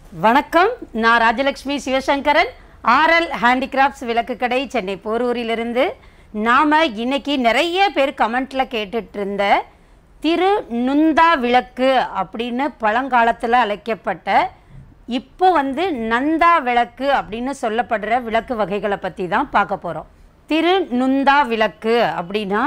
வணக்கம் நான் Rajalakshmi Sivasankaran RL handicrafts விளக்கு கடை சென்னை போரூரிலிருந்து நாம் இன்னைக்கு நிறைய பேர் கமெண்ட்ல கேட்டுட்டு இருந்த திரு நுந்தா விளக்கு அப்படின்னு பழங்காலத்தில் அழைக்கப்பட்ட இப்போ வந்து நந்தா விளக்கு அப்படின்னு சொல்லப்படுற விளக்கு வகைகளை பற்றி தான் பார்க்க போகிறோம் திரு நுந்தா விளக்கு அப்படின்னா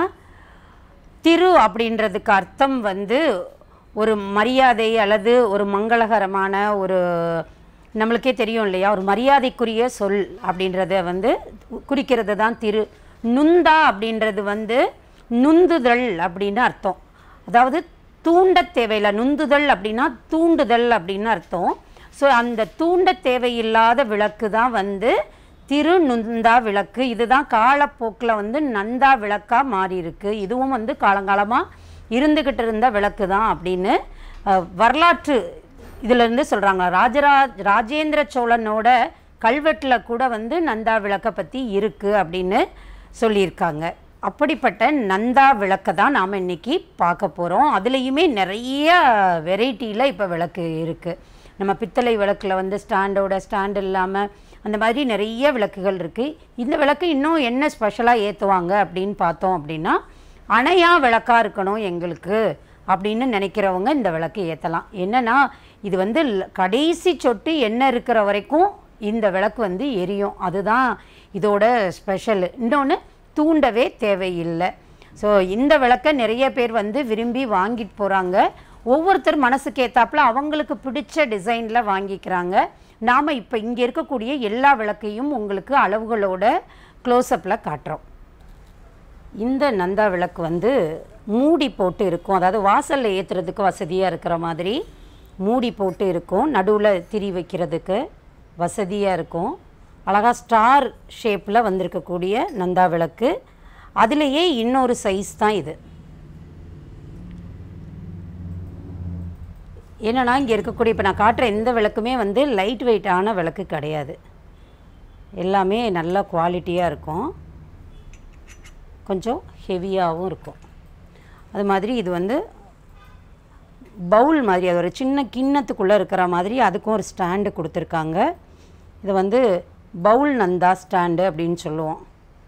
திரு அப்படின்றதுக்கு அர்த்தம் வந்து ஒரு மரியாதை அல்லது ஒரு மங்களகரமான ஒரு நம்மளுக்கே தெரியும் இல்லையா ஒரு மரியாதைக்குரிய சொல் அப்படின்றத வந்து குறிக்கிறது தான் திரு நுந்தா அப்படின்றது வந்து நுந்துதல் அப்படின்னு அர்த்தம் அதாவது தூண்ட தேவையில்லை நுந்துதல் அப்படின்னா தூண்டுதல் அப்படின்னு அர்த்தம் ஸோ அந்த தூண்ட தேவையில்லாத விளக்கு தான் வந்து திரு நுந்தா விளக்கு இதுதான் காலப்போக்கில் வந்து நந்தா விளக்காக மாறி இருக்கு இதுவும் வந்து காலங்காலமாக இருந்துக்கிட்டு இருந்த விளக்கு தான் அப்படின்னு அஹ், வரலாற்று இதிலிருந்து சொல்கிறாங்க ராஜராஜ் ராஜேந்திர சோழனோட கல்வெட்டில் கூட வந்து நந்தா விளக்கை பற்றி இருக்குது அப்படின்னு சொல்லியிருக்காங்க அப்படிப்பட்ட நந்தா விளக்கை தான் நாம் இன்னைக்கு பார்க்க போகிறோம் அதுலேயுமே நிறைய வெரைட்டியில் இப்போ விளக்கு இருக்குது நம்ம பித்தளை விளக்கில் வந்து ஸ்டாண்டோட ஸ்டாண்ட் இல்லாமல் அந்த மாதிரி நிறைய விளக்குகள் இருக்குது இந்த விளக்கு இன்னும் என்ன ஸ்பெஷலாக ஏற்றுவாங்க அப்படின்னு பார்த்தோம் அப்படின்னா அணையா விளக்காக இருக்கணும் எங்களுக்கு அப்படின்னு நினைக்கிறவங்க இந்த விளக்கு ஏற்றலாம் என்னன்னா இது வந்து ல- கடைசி சொட்டு எண்ணெய் இருக்கிற வரைக்கும் இந்த விளக்கு வந்து எரியும் அதுதான் இதோட ஸ்பெஷல் இன்னொன்று தூண்டவே தேவையில்லை ஸோ இந்த விளக்கை நிறைய பேர் வந்து விரும்பி வாங்கிட்டு போகிறாங்க ஒவ்வொருத்தர் மனசுக்கு ஏத்தாப்புல அவங்களுக்கு பிடிச்ச டிசைனில் வாங்கிக்கிறாங்க நாம் இப்போ இங்கே இருக்கக்கூடிய எல்லா விளக்கையும் உங்களுக்கு அளவுகளோட க்ளோஸ்அப்பில் காட்டுறோம் இந்த நந்தா விளக்கு வந்து மூடி போட்டு இருக்கும் அதாவது வாசலில் ஏற்றுறதுக்கு வசதியாக இருக்கிற மாதிரி மூடி போட்டு இருக்கும் நடுவில் திரி வைக்கிறதுக்கு வசதியாக இருக்கும் அழகாக ஸ்டார் ஷேப்பில் வந்திருக்கக்கூடிய நந்தா விளக்கு அதுலேயே இன்னொரு சைஸ் தான் இது என்னன்னா இங்கே இருக்கக்கூடிய இப்போ நான் காட்டுற எந்த விளக்குமே வந்து லைட் வெயிட்டான விளக்கு கிடையாது எல்லாமே நல்ல குவாலிட்டியாக இருக்கும் கொஞ்சம் ஹெவியாகவும் இருக்கும் அது மாதிரி இது வந்து பவுல் மாதிரி அது ஒரு சின்ன கிண்ணத்துக்குள்ளே இருக்கிற மாதிரி அதுக்கும் ஒரு ஸ்டாண்டு கொடுத்துருக்காங்க இது வந்து பவுல் நந்தா ஸ்டாண்டு அப்படின்னு சொல்லுவோம்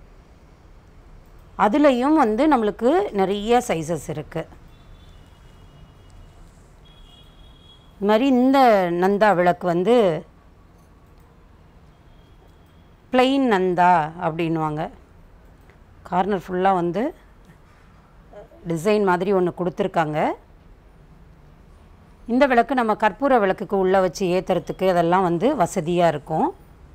அதுலேயும் வந்து நம்மளுக்கு நிறைய சைஸஸ் இருக்குது இது மாதிரி இந்த நந்தா விளக்கு வந்து plain நந்தா அப்படின்வாங்க கார்னர் ஃபுல்லாக வந்து டிசைன் மாதிரி ஒன்று கொடுத்துருக்காங்க இந்த விளக்கு நம்ம கற்பூர விளக்குக்கு உள்ளே வச்சு ஏற்றுறதுக்கு அதெல்லாம் வந்து வசதியாக இருக்கும்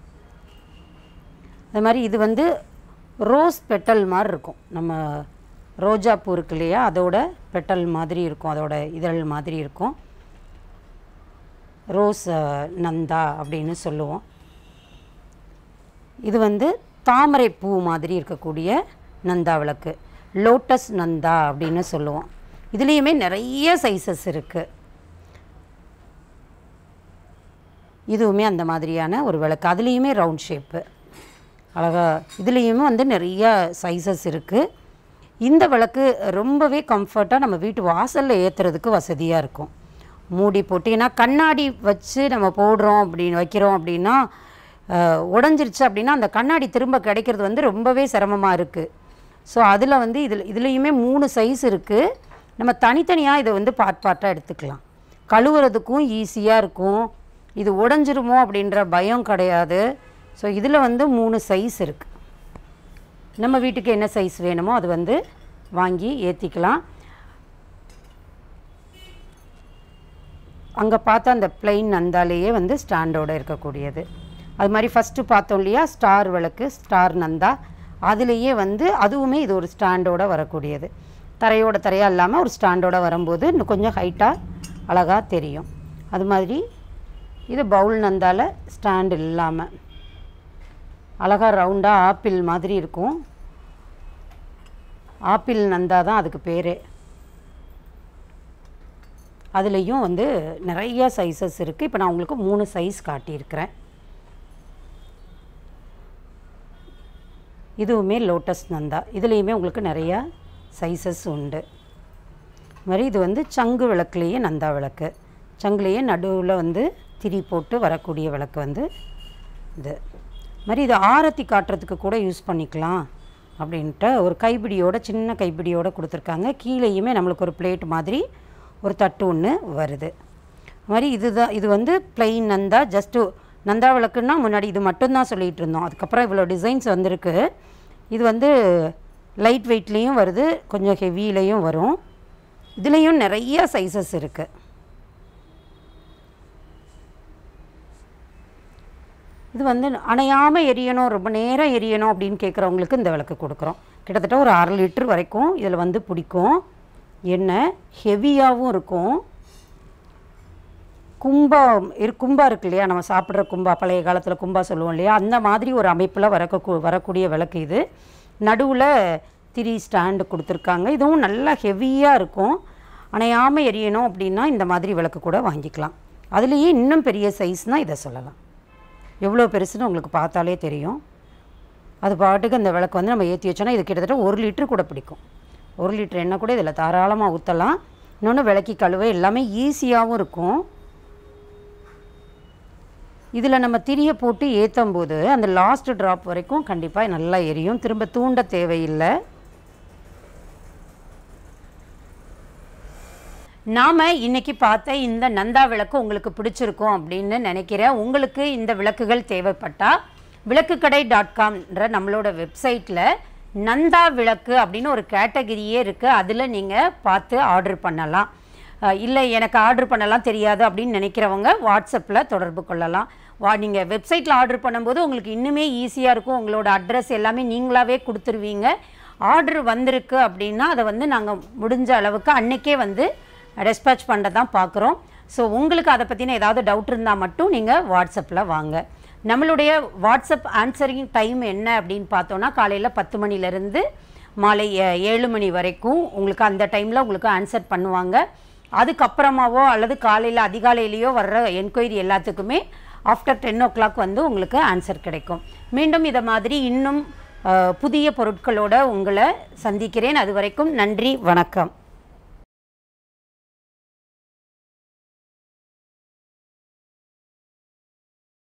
அது மாதிரி இது வந்து ரோஸ் பெட்டல் மாதிரி இருக்கும் நம்ம ரோஜா பூ இருக்கு இல்லையா அதோட பெட்டல் மாதிரி இருக்கும் அதோட இதழ் மாதிரி இருக்கும் ரோஸ் அஹ், நந்தா அப்படின்னு சொல்லுவோம் இது வந்து தாமரை பூ மாதிரி இருக்கக்கூடிய நந்தா விளக்கு லோட்டஸ் நந்தா அப்படின்னு சொல்லுவோம் இதுலேயுமே நிறைய சைஸஸ் இருக்குது இதுவுமே அந்த மாதிரியான ஒரு விளக்கு அதுலேயுமே ரவுண்ட் ஷேப்பு அழகா இதுலேயுமே வந்து நிறைய சைஸஸ் இருக்குது இந்த விளக்கு ரொம்பவே கம்ஃபர்ட்டாக நம்ம வீட்டு வாசலில் ஏற்றுறதுக்கு வசதியாக இருக்கும் மூடி போட்டு ஏன்னா கண்ணாடி வச்சு நம்ம போடுறோம் அப்படின்னு வைக்கிறோம் அப்படின்னா அஹ், உடைஞ்சிருச்சு அப்படின்னா அந்த கண்ணாடி திரும்ப கிடைக்கிறது வந்து ரொம்பவே சிரமமாக இருக்குது ஸோ அதில் வந்து இதில் இதுலேயுமே மூணு சைஸ் இருக்குது நம்ம தனித்தனியாக இதை வந்து பார்ட் பார்ட்டாக எடுத்துக்கலாம் கழுவுறதுக்கும் ஈஸியாக இருக்கும் இது உடஞ்சிருமோ அப்படின்ற பயம் கிடையாது ஸோ இதில் வந்து மூணு சைஸ் இருக்குது நம்ம வீட்டுக்கு என்ன சைஸ் வேணுமோ அது வந்து வாங்கி ஏற்றிக்கலாம் அங்கே பார்த்தா அந்த பிளெயின் நந்தாலேயே வந்து ஸ்டாண்டோட இருக்கக்கூடியது அது மாதிரி ஃபஸ்ட்டு பார்த்தோம் இல்லையா ஸ்டார் விளக்கு ஸ்டார் நந்தா அதுலேயே வந்து அதுவுமே இது ஒரு ஸ்டாண்டோட வரக்கூடியது தரையோட தரையாக இல்லாமல் ஒரு ஸ்டாண்டோட வரும்போது இன்னும் கொஞ்சம் ஹைட்டாக அழகாக தெரியும் அது மாதிரி இது பவுல் நந்தால ஸ்டாண்ட் இல்லாமல் அழகாக ரவுண்டாக ஆப்பிள் மாதிரி இருக்கும் ஆப்பிள் நந்தா தான் அதுக்கு பேரே அதுலேயும் வந்து நிறைய சைஸஸ் இருக்குது இப்போ நான் உங்களுக்கு மூணு சைஸ் காட்டியிருக்கிறேன் இதுவுமே லோட்டஸ் நந்தா இதுலேயுமே உங்களுக்கு நிறையா சைஸஸ் உண்டு இது மாதிரி இது வந்து சங்கு விளக்குலேயே நந்தா விளக்கு சங்குலேயே நடுவில் வந்து திரி போட்டு வரக்கூடிய விளக்கு வந்து இது மாதிரி இது ஆரத்தி காட்டுறதுக்கு கூட யூஸ் பண்ணிக்கலாம் அப்படின்ட்டு ஒரு கைப்பிடியோட சின்ன கைப்பிடியோட கொடுத்துருக்காங்க கீழேயுமே நம்மளுக்கு ஒரு பிளேட் மாதிரி ஒரு தட்டு ஒன்று வருது அது மாதிரி இதுதான் இது வந்து plain நந்தா ஜஸ்ட்டு நந்தா விளக்குன்னா முன்னாடி இது மட்டும்தான் சொல்லிகிட்டு இருந்தோம் அதுக்கப்புறம் இவ்வளோ டிசைன்ஸ் வந்திருக்கு இது வந்து லைட் வெயிட்லேயும் வருது கொஞ்சம் ஹெவிலையும் வரும் இதுலேயும் நிறைய சைஸஸ் இருக்குது இது வந்து அணையாமல் எரியணும் ரொம்ப நேரம் எரியணும் அப்படின்னு கேட்குறவங்களுக்கு இந்த விளக்கு கொடுக்குறோம் கிட்டத்தட்ட ஒரு அரை லிட்டர் வரைக்கும் இதில் வந்து பிடிக்கும் எண்ணெய் ஹெவியாகவும் இருக்கும் கும்பா இரு கும்பா இருக்கு இல்லையா நம்ம சாப்பிட்ற கும்பா பழைய காலத்தில் கும்பா சொல்லுவோம் இல்லையா அந்த மாதிரி ஒரு அமைப்பில் வரக்க வரக்கூடிய விளக்கு இது நடுவில் திரி ஸ்டாண்டு கொடுத்துருக்காங்க இதுவும் நல்லா ஹெவியாக இருக்கும் அணையாமல் எரியணும் அப்படின்னா இந்த மாதிரி விளக்கு கூட வாங்கிக்கலாம் அதுலேயே இன்னும் பெரிய சைஸ்னால் இதை சொல்லலாம் எவ்வளோ பெருசுன்னு உங்களுக்கு பார்த்தாலே தெரியும் அது பாட்டுக்கு அந்த விளக்கு வந்து நம்ம ஏற்றி வச்சோன்னா இது கிட்டத்தட்ட ஒரு லிட்டரு கூட பிடிக்கும் ஒரு லிட்டர் எண்ணெய் கூட இதில் தாராளமாக ஊற்றலாம் இன்னொன்று விளக்கி கழுவ எல்லாமே ஈஸியாகவும் இருக்கும் இதில் நம்ம திரியை போட்டு ஏற்றும் போது அந்த லாஸ்ட் ட்ராப் வரைக்கும் கண்டிப்பாக நல்லா எரியும் திரும்ப தூண்ட தேவையில்லை நாம் இன்னைக்கு பார்த்த இந்த நந்தா விளக்கு உங்களுக்கு பிடிச்சிருக்கும் அப்படின்னு நினைக்கிறேன் உங்களுக்கு இந்த விளக்குகள் தேவைப்பட்டா விளக்குக்கடை டாட் காம்ன்ற நம்மளோட வெப்சைட்டில் நந்தா விளக்கு அப்படின்னு ஒரு கேட்டகிரியே இருக்குது அதில் நீங்கள் பார்த்து ஆர்டர் பண்ணலாம் அஹ் இல்லை எனக்கு ஆர்டர் பண்ணலாம் தெரியாது அப்படின்னு நினைக்கிறவங்க வாட்ஸ்அப்பில் தொடர்பு கொள்ளலாம் வா நீங்கள் வெப்சைட்டில் ஆர்டர் பண்ணும்போது உங்களுக்கு இன்னுமே ஈஸியாக இருக்கும் உங்களோட அட்ரஸ் எல்லாமே நீங்களாவே கொடுத்துருவீங்க ஆர்டர் வந்திருக்கு அப்படின்னா அதை வந்து நாங்கள் முடிஞ்ச அளவுக்கு அன்னைக்கே வந்து ரெஸ்பாச் பண்ண தான் பார்க்குறோம் ஸோ உங்களுக்கு அதை பற்றின ஏதாவது டவுட் இருந்தால் மட்டும் நீங்கள் வாட்ஸ்அப்பில் வாங்க நம்மளுடைய வாட்ஸ்அப் ஆன்சரிங் டைம் என்ன அப்படின்னு பார்த்தோன்னா காலையில் பத்து மணிலேருந்து மாலை ஏ- ஏழு மணி வரைக்கும் உங்களுக்கு அந்த டைமில் உங்களுக்கு ஆன்சர் பண்ணுவாங்க அதுக்கப்புறமாவோ அல்லது காலையில் அதிகாலையிலையோ வர்ற என்கொயரி எல்லாத்துக்குமே ஆஃப்டர் டென் ஓ கிளாக் வந்து உங்களுக்கு ஆன்சர் கிடைக்கும் மீண்டும் இதை மாதிரி இன்னும் அஹ், புதிய பொருட்களோட உங்களை சந்திக்கிறேன் அது வரைக்கும் நன்றி வணக்கம்